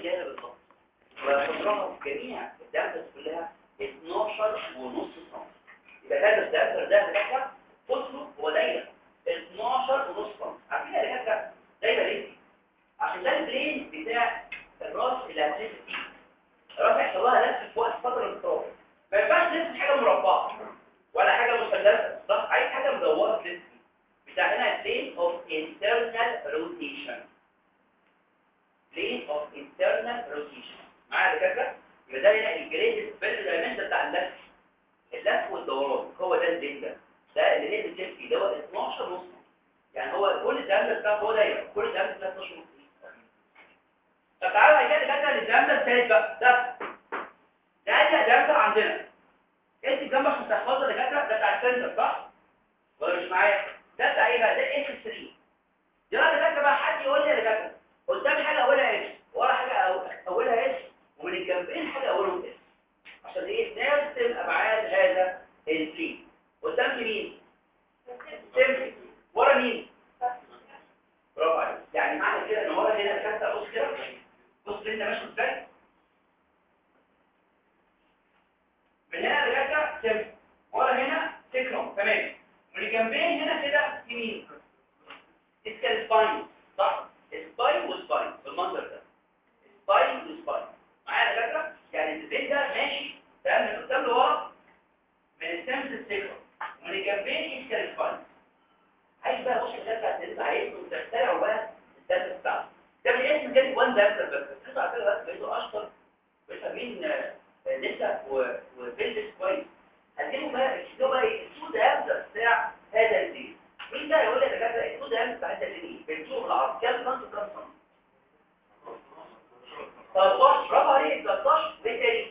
كده بالظبط وحجرها في جميع الداتا كلها 12 ونص سم يبقى هذا الداتا ده بتاعها قطره هو دايره 12 ونص سم عارفين يا دكاتره دايره ليه عشان ده البلين بتاع الراس اللي هتلف فيه الراس هيحصل لها لف في وقت فتره الاضطراب ما ينفعش تلف حاجه مربعه ولا حاجه مثلثه صح عايز حاجه مدوره تلف فيه بتاع هنا plane of internal rotation plane of internal rotation معايا يا دكاتره يبقى ده هنا الجريد سبيل دايمنشن بتاع اللف اللف والدوران هو ده الدين ده ده اللي هي بتلف فيه دوت 12 ونص يعني هو كل الدم بتاعه هو دايره كل الدم بتاعه 12 ونص طب تعالوا بعد كده دكاتره للدم الثالث بقى ده ده ده ده عندنا انت الجنب عشان تحفظها يا دكاتره ده بتاع السنتر صح ولا مش معايا ده بتاع ايه بقى ده اكس 3 يلا دكاتره بقى حد يقول لي يا دكاتره قدام حاجه اولها اكس ورا حاجه أو- اولها اس ومن الجنبين حاجه اولهم اس عشان ايه نرسم ابعاد هذا الفيل قدام مين سيمبل ورا مين برافو عليك يعني معنى كده ان ورا هنا دكاتره بص كده بص هنا ماشي ازاي من هنا دكاتره سيمبل ورا هنا تكرم تمام من الجنبين هنا كده يمين اسكال سباين صح سباين وسباين بالمنظر ده سباين وسباين معايا يا دكاتره يعني البيت ده ماشي تمام من قدام لورا من السمس السكر ومن الجنبين اسكال سباين عايز بقى بص الداتا هتنزل عايزكم تخترعوا بقى الداتا بتاعته ده من اسم كده وان داتا بس تطلع كده بس بقيتوا اشطر وفاهمين آه، آه، لسه وبيلبس كويس هتجيبوا بقى اكتبوا بقى ايه السود هذا بتاع هذا الدين مين ده يقول لي يا دكاتره السود هذا بتاع هذا الدين بالطول بالعرض كام سم كام سم 13 برافو عليك 13 ايه تاني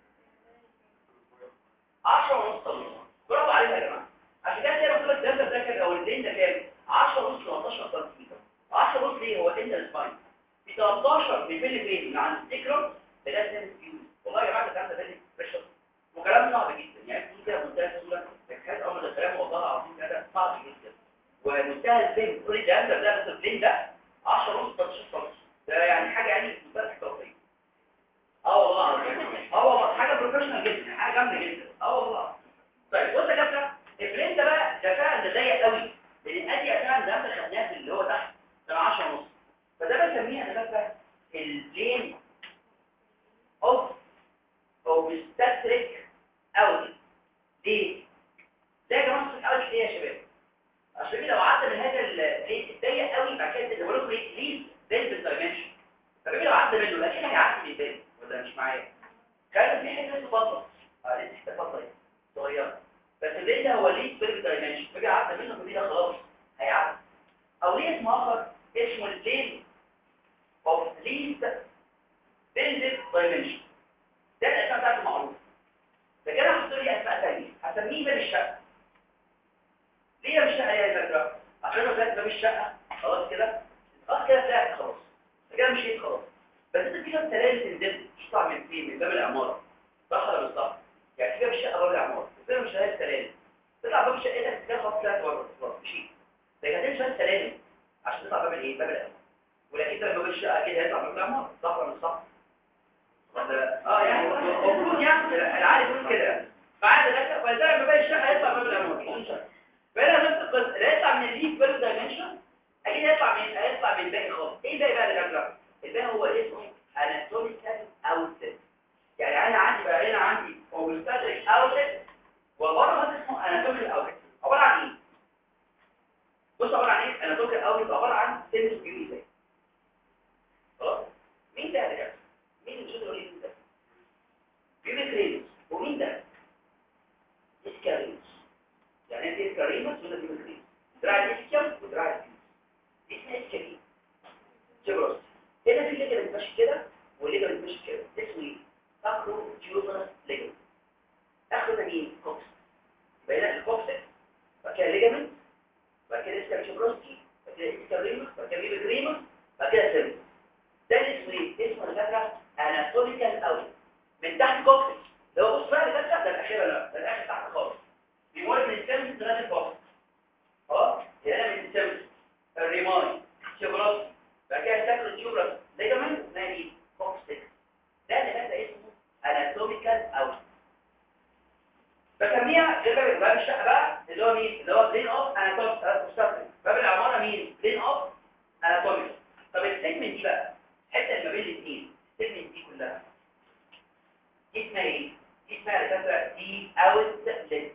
10 ونص سم برافو عليك يا جماعه عشان كده كده قلت لك ده ده كام او الدين ده كام 10 ونص 13 سم 10 ونص ايه هو انت السباين في 13 بيفل فين من عند السكرم لغايه الفيوز والله يا جماعه الكلام ده فيري بريشر وكلام صعب جدا يعني تقول كده بمنتهى السهوله تحس امر الكلام والله العظيم كده صعب جدا ومنتهى الفهم كل الكلام ده ده بس الفين ده 10 ونص 13 سم ده يعني حاجه يعني منتهى احترافيه اه والله العظيم اه والله حاجه بروفيشنال جدا حاجه جامده جدا اه والله طيب بص يا كابتن الفريم ده بقى ده فعلا ده ضيق قوي لان ادي فعلا ده احنا خدناه في اللي هو تحت كان 10 ونص فده بنسميه انا كابتن البلين اوف اوبستاتريك اوت ليه؟ ده يا جماعه اوت ليه يا شباب؟ عشان كده لو عدى من هذا البلين الضيق قوي بعد كده اللي بقول لكم ايه ليز بيلد دايمنشن فبيجي لو عدى منه اكيد هيعدي من البيلد ولا مش معايا؟ كان في حته بطل اه لسه حته بطل صغيره بس الليل ده هو ليه بيلد دايمنشن فبيجي عدى منه كده خلاص هيعدي او ليه اسم اخر اسمه الليل اوف ليز بيلد دايمنشن ده الاسم بتاعته معروف لكن انا هحط لي اسماء ثانيه هسميه باب الشقه ليه باب الشقه يا فكره عشان لو كانت باب الشقه خلاص كده خلاص كده طلعت خلاص كده مشيت خلاص بس انت كده السلالم تنزل تطلع من فين من باب العماره صح ولا مش صح يعني في باب الشقه باب العماره كده مش هلاقي السلالم تطلع باب شقتك كده خلاص طلعت بره خلاص مشيت لكن هتمشي السلالم عشان تطلع باب الايه باب العماره ولكن انت باب الشقه كده هيطلع باب العماره صح ولا مش صح اه يعني المفروض يعني العالم يقول كده بعد ذلك فلذلك باب الشقه هيطلع باب العماره فهنا نفس القصه اللي هيطلع من الليف بيرد دايمنشن اكيد هيطلع من هيطلع من الباقي خالص ايه الباقي بقى اللي جنبه الباقي هو اسمه اناتوميكال اوتلت يعني انا عندي بقى هنا عندي اوبستاتريك اوتلت وبره هذا اسمه اناتوميكال اوتلت عباره عن ايه بص عباره عن ايه اناتوميكال اوتلت عباره عن سيمس بيوي زي خلاص مين ده يا جماعه مين اللي بيشتغل مين ده بيوي كريمس ومين ده اسكاريوس يعني انت اسكاريوس وده بيوي كريمس دراع الاسكيوم ودراع الفيوس اسمه اسكاريوس جبروس هنا في ليجمنت ماشي كده وليجمنت ماشي كده اسمه ايه اكرو تيوبرس ليجمنت اخر ده مين كوكس بين الكوكس بعد كده ليجمنت بعد كده اسكاريوس بعد كده اسكاريوس بعد كده بيبي كريمس بعد كده سيرم ده اسمه ايه اسمه الفكره اناتوميكال اوت من تحت كوكس لو بص بقى لفتره ده الاخيره لا ده الاخر تحت خالص بيمر من السيرم لغايه الكوكس خلاص هنا من السيرم الريماي شبراس بعد كده تاكل تيوبرس ليجمنت نادي كوكس اناتوميكال اوت بسميها غير باب الشقه بقى اللي هو مين اللي هو بلين اوف اناتوميكال باب العماره مين بلين اوف اناتوميكال طب السيجمنت دي بقى الحته اللي ما بين الاثنين السيجمنت دي كلها دي اسمها ايه دي اسمها دكاتره دي اوت ليت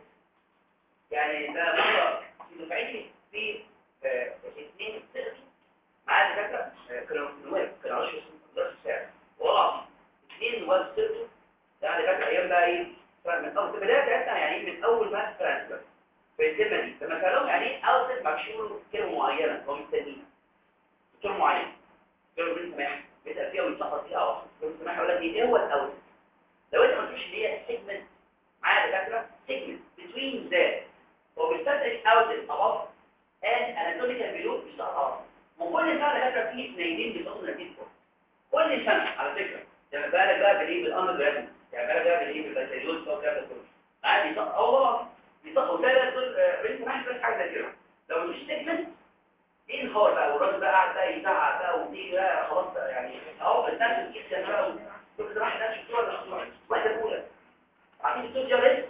يعني ده مره في دفعتي في آه، اثنين سقطوا معايا دكاتره آه، كانوا نواب كانوا عشر درس ساعه والله العظيم اثنين نواب سقطوا يعني دكاتره ايام بقى ايه من اول البدايه بتاعتنا يعني من اول ما ترانسفير في الكلمه دي لما كانوا يعني ايه اوتلت مكشور كلمه معينه هو مستنيها دكتور معين قالوا بنت سماح بيسال فيها ويتلخبط فيها او بنت سماح يقول لك ايه هو الاوتلت لو انت ما قلتش ان هي سيجمنت معايا دكاتره سيجمنت بتوين ذات هو بيستدرك اوتلت above and anatomical below بيشتغل على وكل سنه دكاتره في اثنين بياخدوا نتيجه كل سنه على فكره يعني بالك بقى بالايه بالامر جرافيك يعني بالك بقى بالايه بالبكالوريوس او الكلام ده كله عادي صح اه والله بيصحوا ثلاث دول بنت سماح بس حاجه زي كده لو مش سيجمنت ايه الخبر بقى والراجل بقى قاعد بقى يزعق بقى ودي بقى خلاص بقى يعني اهو الناس بتجيب بقى كل راح ناس بتوع الاخبار واحده الاولى عارفين الدكتور جاريس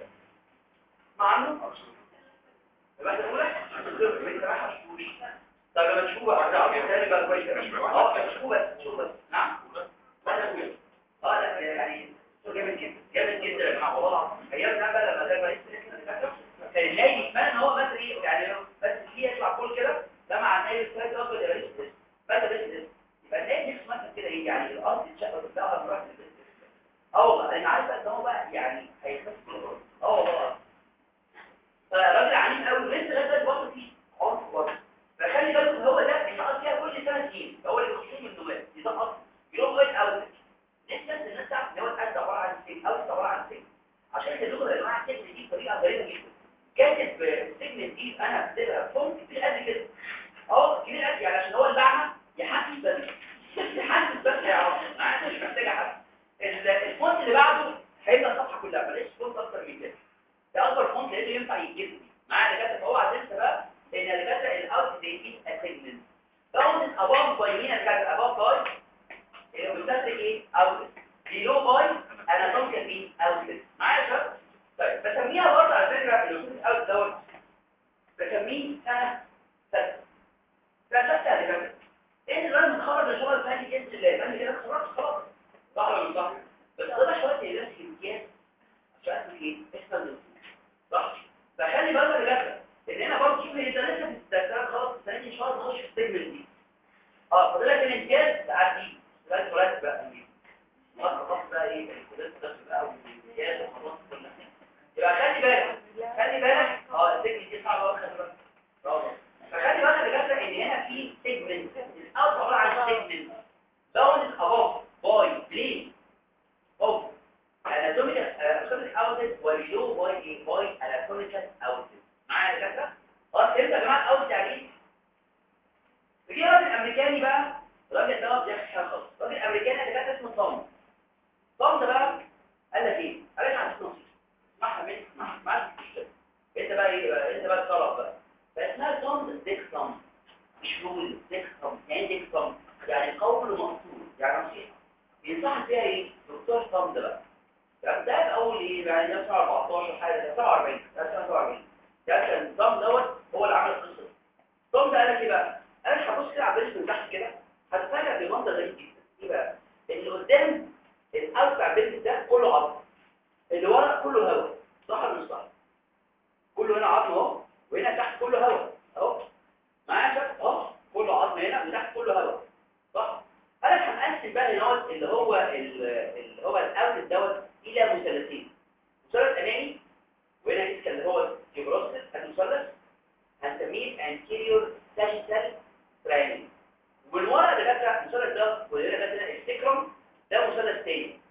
ما عنه الواحده الاولى الدكتور راح اشوفوش طب لما تشوفوا بقى تعرفوا تاني بقى كويس اه تشوفوا بس شوفوا بس نعم واحده اولى اه لا يعني دكتور جامد جدا جامد جدا يا جماعه والله العظيم ايامنا بقى لما كان رئيس كان النادي يتمنى ان هو بس ايه يعني بس فيه يطلع كل كده ده مع النادي الثالث اصلا يا رئيس الاسم بس رئيس الاسم يبقى النادي نفسه مثلا كده ايه يعني الارض اتشقت بتاعها راح اه والله انا عارف بقى ان هو بقى يعني هيخف اه والله فالراجل عنيف قوي لسه لغايه دلوقتي برضه فيه عنف برضه فخلي بالكم هو ده بيسقط فيها كل سنه سنين هو اللي بيخصم من النواب يسقط يروح لغايه اول لسه الناس تعرف ان هو الاسد عباره عن سجن او عباره عن سجن عشان كده اللغه يا جماعه السجن دي بطريقه غريبه جدا كاتب السجن دي انا هكتبها فونت كبير قد كده اه كبير قد يعني عشان هو البعمه يحسس بس يحسس بس يعرف انا مش محتاج احسس الفونت اللي بعده هيبقى الصفحه كلها بلاش فونت اكتر من كده ده اكبر فونت لانه ينفع يتجسم معايا اللي كاتب هو عايز بقى ان اللي كاتب الاوت دي دي اسيجمنت باوند اباف باي مين اللي كاتب اباف باي اللي بيستدرك ايه اوت بيلو باي انا ممكن مين اوت معايا يا شباب طيب بسميها برضه على فكره الاوت اوت دوت بسميه سنه سته سنه سته اللي كاتب انت لازم تخرج من الشغل الفني انت اللي انت كده خلاص خلاص صح ولا مش صح بس ده شويه يدرس امتياز عشان ايه اسمه صح فخلي بالك يا جدع ان انا برضه شوف انت لسه بتستنى خلاص السنه دي ان شاء الله تخش في السيجمنت دي اه فاضل لك الامتياز تعدي بس ولا بقى خلاص بقى ايه الكليه ده بقى والامتياز وخلاص كل يبقى خلي بالك خلي بالك اه السيجمنت دي صعبه قوي خلي بالك برافو فخلي بالك يا جدع ان هنا في سيجمنت الاول عباره عن سيجمنت باوند اباف باي بلين اوف anatomical anatomical outlet وبيلو باي ايه باي anatomical outlet معايا يا دكاتره اه فهمت يا جماعه الاوت يعني ايه في راجل امريكاني بقى الراجل ده بيحكي حاجه خالص راجل امريكاني اللي كان اسمه توم توم ده بقى قال لك ايه قال لك عن نصيحه اسمعها مني اسمعها معاك انت بقى ايه بقى انت بقى تصرف بقى فاسمها توم ديك توم مش رول ديك توم يعني ديك توم يعني قول مقصود يعني نصيحه ينصح فيها ايه دكتور توم ده بقى يعني ده اول ايه يعني ده 14 حاجه 47 ده 47 ده كان النظام دوت هو اللي عمل القصه دي النظام ده قال لك ايه بقى قال لك هبص كده على البريس من تحت كده هتفاجئ بمنظر غريب جدا ايه بقى اللي قدام الاوسع بيت ده كله عظم اللي ورا كله هواء صح ولا مش صح كله هنا عظم اهو وهنا تحت كله هواء اهو معايا شايف اهو كله عظم هنا وتحت كله هواء صح قال لك هنقسم بقى هنا اللي هو اللي هو الاوت دوت الى مثلثين مثلث امامي وهنا لسه اللي هو جبروستس المثلث هنسميه anterior sagittal triangle ومن ورا ده بقى المثلث ده وهنا ده كده السكرم ده مثلث تاني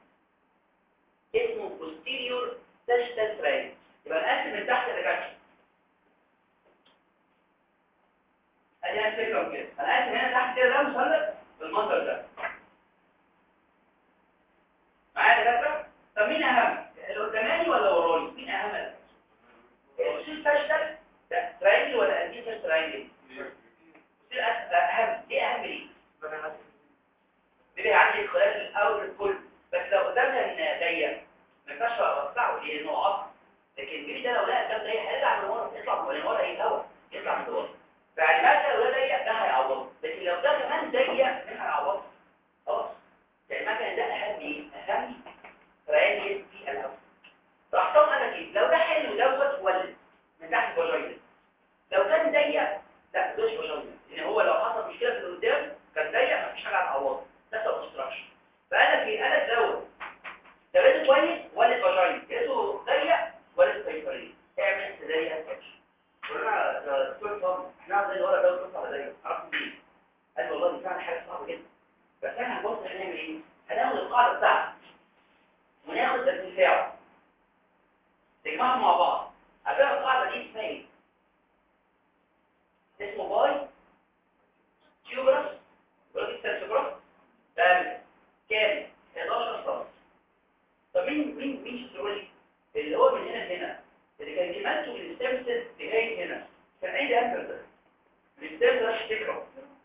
اسمه posterior sagittal triangle يبقى نقسم من تحت لتحت ادي هنا السكرم كده هنقسم هنا تحت كده ده مثلث بالمنظر ده معايا يا دكاتره طب مين اهم القداماني ولا وراي مين اهم السيل فاشل ده تراينجل ولا انتيشن تراينجل السيل اهم كان ضيق منها العوض خلاص يعني المكان ده اهم ايه اهم ريالي في الاول راح طبعا قال لك ايه لو ده حلو دوت ولد من تحت الفاجينا لو كان ضيق لا دوش فاجينا لان هو لو حصل مشكله في اللي قدام كان ضيق مفيش حاجه هتعوضه ده اوبستراكشن فقال لك ايه قال لك دوت لو لقيته كويس ولد فاجينا لقيته ضيق ولد قيصريه اعمل انت ضيق كاتش قلنا ده دكتور فاضل احنا عايزين الورق ده ونطلع ضيق عرفت ليه قال والله دي فعلا حاجه صعبه جدا بس احنا هنبص هنعمل ايه هناخد القاعده بتاعته وناخد ارتفاعه تجمعهم مع بعض عارفين القاعده دي اسمها ايه اسمه باي تيوبرس ولا دي تيوبرس ده كام 11 سم طب مين مين مين شغلي اللي هو من هنا لهنا اللي كان جمالته من الستيمسل لغايه هنا كان ايه ده ده الستيمسل ده تفتكره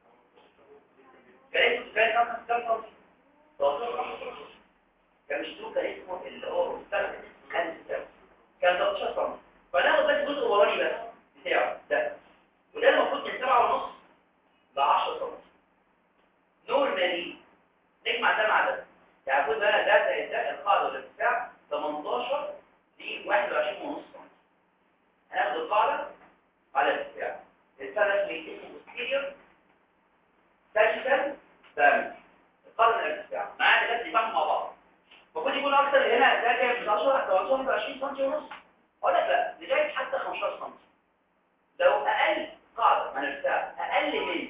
كان اسمه كان كام كام سم 13 كان مشتوك كان اسمه اللي هو مستخدم كان كان 13 سم فناخد بس الجزء الوراني بس بتاعه ده وده المفروض من 7 ونص ل 10 سم نورمالي نجمع ده مع ده يعني المفروض بقى ده زائد ده القاعده والارتفاع 18 ل 21 ونص سم هناخد القاعده على الارتفاع الارتفاع ده اسمه posterior sagittal diameter القاعده الارتفاع معانا ده نجمعهم مع بعض المفروض يكون اكتر هنا ده جاي من 10 18 20 سم ونص اقول لك لا لغايه حتى 15 سم لو اقل قاعده مع الارتفاع اقل من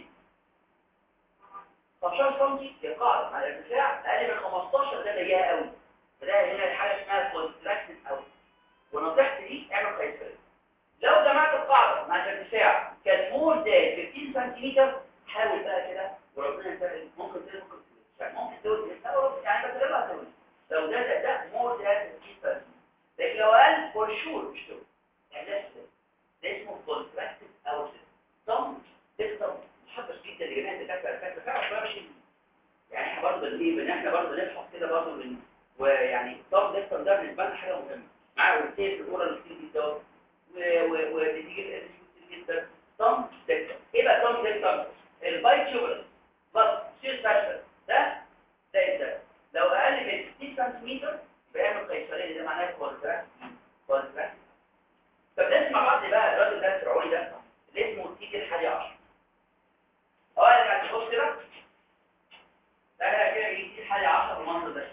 15 سم هي قاعده مع الارتفاع اقل من 15 ده ضيقه قوي فده هنا حاجه اسمها كونتراكتد قوي ونصيحتي دي اعمل قيصريه لو جمعت القاعده مع الارتفاع كان مور ذان 15 سم حاول بقى كده وربنا يسهل ممكن تقول ممكن تقول ممكن تقول يعني بس يلا تقول لو ده ده ده مور ذان 15 سم لكن لو قال فور شور مش تقول يعني ده ده اسمه كونتراكتد او ضم تكتب محبس جدا لجميع الدكاتره الدكاتره فعلا بقى مش يعني احنا برضه بنجيب ان احنا برضه نفحص كده برضه من ويعني ضم تكتب ده بالنسبه لنا حاجه مهمه معاه والتيب الاورال الكتير جدا وبتيجي الاسم كتير جدا ضم تكتب ايه بقى ضم تكتب الباي تيوبر بس سير سبيشال ده ده ده لو اقل من 60 سم بيعمل قيصريه ده معناه كونتراكت كونتراكت طب نسمع بعض بقى الراجل ده الفرعوني ده اللي اسمه التيجي الحادي عشر اه انا هتبص كده ده هنا كده يجي الحادي عشر بالمنظر ده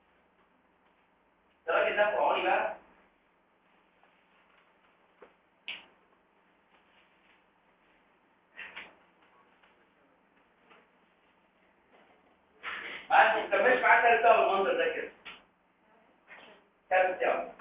الراجل ده فرعوني بقى ما تكملش معاه ثلاث ساعات بالمنظر ده كده ثلاث ساعات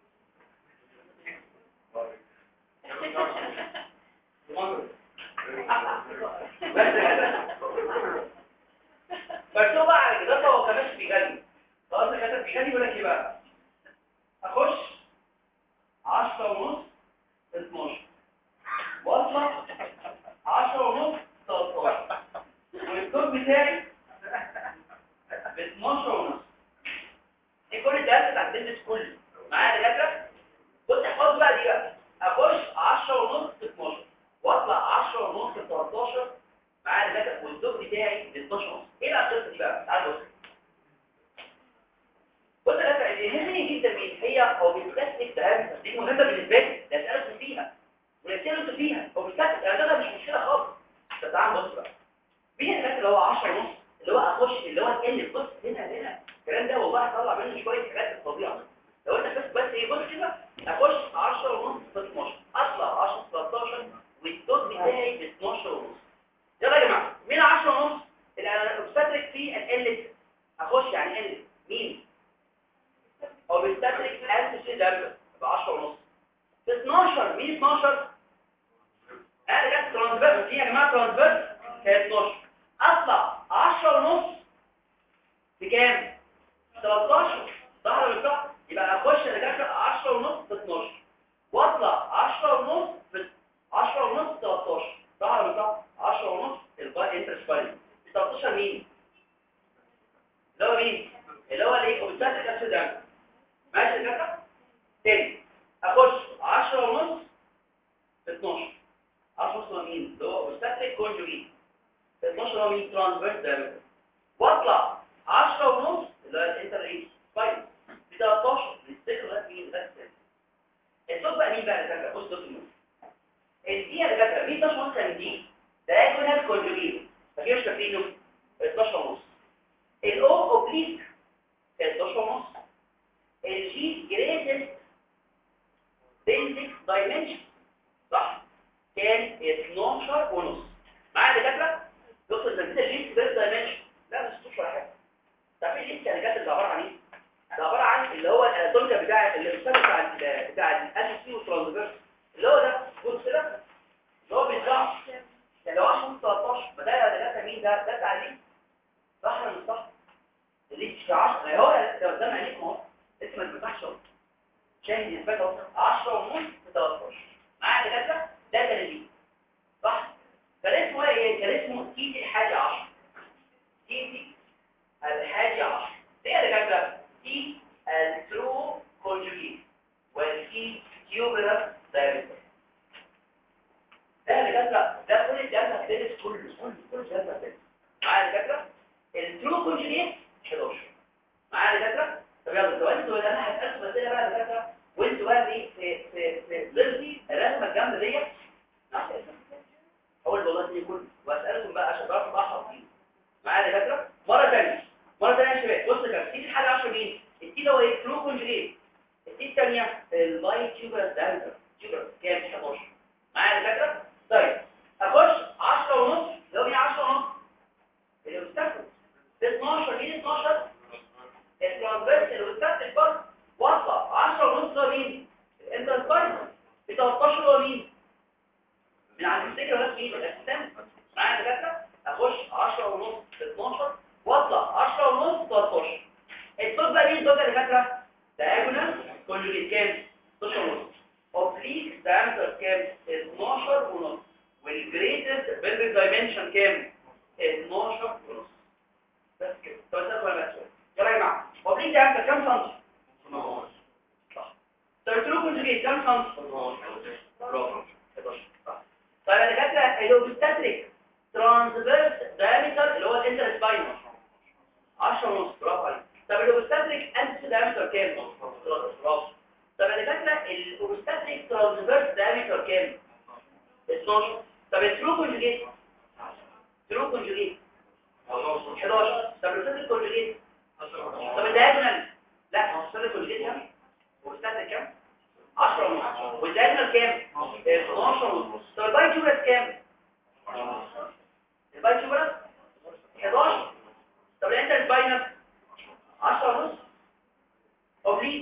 بس هو بقى على كده هو كمان بيغني خلاص كده بيغني يقول لك ايه بقى اخش 10 ونص 12 واطلع 10 ونص 13 والدور بتاعي ب 12 ونص دي كل الدرس بتاع البيزنس كله معايا دكاتره بص احفظ بقى دي بقى اخش 10 ونص 12 واطلع 10 ونص 13 معايا دكاتره والدور بتاعي ب 12 ونص ايه بقى القصه دي بقى تعال بص بص يا دكاتره اللي يهمني جدا مين هي هو بيستثني ده دي مهمه بالنسبه لي ده اسالكم فيها ونسالوا انتوا فيها هو بيستثني انا ده مش مشكله خالص بس تعال بص بقى مين الناس اللي هو 10 ونص اللي هو اخش اللي هو ال بص هنا هنا الكلام ده والله هطلع منه شويه حاجات في الطبيعه لو انت بس بس ايه بص كده اخش 10 ونص 12 اطلع 10 13 والدوت بتاعي ب 12 ونص يلا يا جماعه مين 10 ونص اللي انا بستدرك فيه ال اخش يعني ال مين هو بيستدرك انت سي درجه ب 10 ونص في 12 مين 12 انا جت ترانسفيرس دي يا جماعه ترانسفيرس كانت 12 اطلع 10 ونص بكام 13 ظهر بالظبط يبقى اخش انا داخل 10 ونص في 12 واطلع 10 ونص في 10 ونص 13 ظهر بالظبط 10 ونص الباي انترست باي 13 مين اللي هو مين اللي هو الايه اوبستاتيك اكسيدنت ماشي كده تاني اخش 10 ونص في 12 10 ونص مين اللي هو اوبستاتيك كونجوجيت 12 هو مين ترانسفيرس دايمتر واطلع 10 ونص اللي هو الانتر ايه سباين ب 13 السكر ده مين ده الصوت بقى مين بقى اللي فاكر بص صوت النص الدي اللي فاكر مين 12 ونص من دي diagonal conjugate فاكرين مش فاكرينه 12 ونص الاو اوبليك 12 ونص الجي جريتست بيزك دايمنشن صح كان 12 ونص معايا دكاتره دكتور ده كده جي بيزك دايمنشن لا مش توش ولا حاجه تعرفين ليه كان كانت ده عباره عن ايه ده عباره عن اللي هو الاناتوميا بتاع الاستاذ بتاع ال بتاع الانتي سي والترانسفيرس اللي هو ده بص كده اللي هو بيطلع يعني لو 10 13 فده ده مين ده ده تعليم صح ولا مش صح اللي في 10 هو ده قدام عينيكم اهو لسه ما اتفتحش اهو شاهد يثبت اهو 10 ونص 13 معايا دكاتره ده كان اللي صح كان اسمه ايه كان اسمه تيتي الحادي 10 تيتي الحادي 10 دي يا دكاتره تي الترو كونجوجيت والتي تيوبولار دايمتر ده دكاتره ده كل الجهاز هتدرس كله كل كل الجهاز هتدرس معايا دكاتره الترو كونجوجيت 11 معايا دكاتره طب يلا لو انتوا انا هسالكم اسئله بقى دكاتره وانتوا بقى ايه في في في ضربي الرسمه الجامده ديت اول والله دي كله واسالكم بقى عشان تعرفوا بقى حافظين معايا دكاتره مره ثانيه مره ثانيه يا شباب بص كده تيجي الحاجه 10 مين التي هو ايه ترو كونجوجيت التي الثانيه الباي تيوبر دايمتر تيوبر كام 11 معايا دكاتره طيب اخش 10 ونص لو هي 10 ونص اللي مستخدم 12 مين 12 الترانسفيرس اللي مستخدم برضه واطلع 10 ونص هو مين الانترسبايس ب 13 هو مين من عند السكه ولا مين الاسم معايا دكاتره اخش 10 ونص 12 واطلع 10 ونص 13 الصوت بقى مين الصوت يا دكاتره diagonal conjugate كام 12 ونص oblique diameter كام 12 ونص والجريتست pelvic dimension كام 12 ونص بس كده طب اسالكم ولا بس يلا يا جماعه oblique diameter كام سنتي صح طب الترو كونجوجيت كام سنتي برافو 11 صح طيب يا دكاتره الاوبستاتريك ترانسفيرس دايمتر اللي هو الانتر سباينال 10 ونص برافو عليك طب الاوبستاتريك انتس دايمتر كام 13 برافو طب يا دكاتره الاوبستاتريك ترانسفيرس دايمتر كام 12 طب الترو كونجوجيت ترو كونجوجيت 11 طب الاوبستاتريك كونجوجيت طب الدايجونال لا الاوبستاتريك كونجوجيت كام الاوبستاتريك كام 10 ونص والدايجونال كام 12 ونص طب الباي تيوبرس كام الباي تيوبرس 11 طب الانتر سباينال 10 ونص اوبليك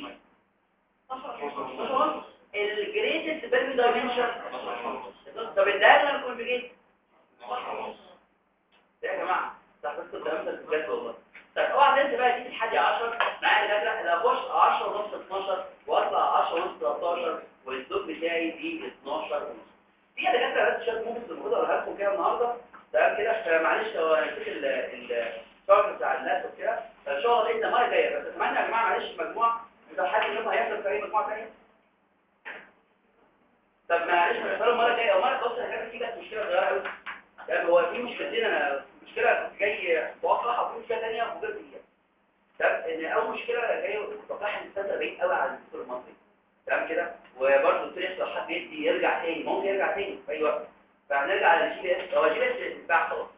12 ونص الجريتست بيرمي دايمنشن طب الدايجونال كونجوجيت ده يا جماعه تحفظوا الكلام ده بجد والله طيب اوعى تنسى بقى دي الحادي 10 معايا دكاتره انا اخش 10 ونص 12 واطلع 10 ونص 13 والزوج بتاعي دي 12 ونص دي يا دكاتره بس شويه موفز المفروض اقولها لكم كده النهارده تمام كده معلش هو نسيت الشغل بتاع الناس وكده فان شاء الله باذن المره الجايه بس اتمنى يا جماعه معلش المجموعه لو حد منهم هيحصل في اي مجموعه ثانيه طب معلش هنختار المره الجايه او مره بص انا كان في بس مشكله صغيره قوي يعني هو في مشكلتين انا مشكله كنت جاي متوقع وفي مشكله ثانيه وغير دي تمام ان اول مشكله جاي متوقعها ان السنه بعيد قوي على الدكتور المصري تمام كده وبرضه قلت له لو حد يدي يرجع تاني ممكن يرجع تاني في اي وقت فهنرجع على الجي بي اس هو الجي بي اس اتباع خلاص